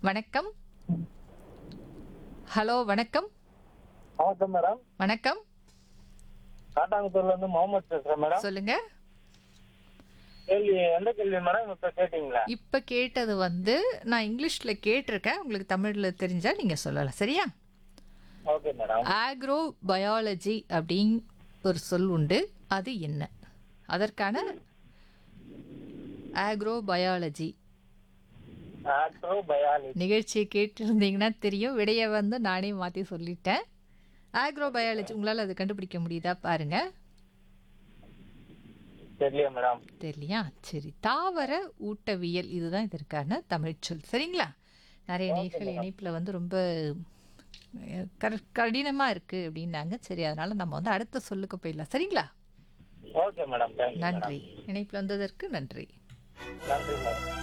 வணக்கம் ஹலோ வணக்கம் வணக்கம் மேடம் வணக்கம் காட்டாங்குத்தூர்ல இருந்து முகமது பேசுறேன் மேடம் சொல்லுங்க கேள்வி எந்த கேள்வி மேடம் இப்ப கேட்டீங்களா இப்ப கேட்டது வந்து நான் இங்கிலீஷ்ல கேட்டிருக்கேன் உங்களுக்கு தமிழ்ல தெரிஞ்சா நீங்க சொல்லலாம் சரியா ஓகே மேடம் ஆக்ரோ பயாலஜி அப்படின்னு ஒரு சொல் உண்டு அது என்ன அதற்கான ஆக்ரோ பயாலஜி ஆக்ட்ரோ பயாலஜி நிகழ்ச்சியை கேட்டிருந்தீங்கன்னா தெரியும் விடைய வந்து நானே மாற்றி சொல்லிட்டேன் ஆக்ரோ பயாலஜி உங்களால் அது கண்டுபிடிக்க முடியுதா பாருங்க தெரியல மேடம் தெரியலையா சரி தாவர ஊட்டவியல் இதுதான் இதற்கான தமிழ்ச்சொல் சரிங்களா நிறைய நேர்கள் இணைப்பில் வந்து ரொம்ப அஹ், கர- கடினமா இருக்கு அப்படின்னாங்க சரி அதனால நம்ம வந்து அடுத்த சொல்லுக்கு போயிடலாம் சரிங்களா ஓகே மேடம் தேங்க்யூ மேடம் நன்றி இணைப்பில் வந்ததற்கு நன்றி நன்றி மேடம்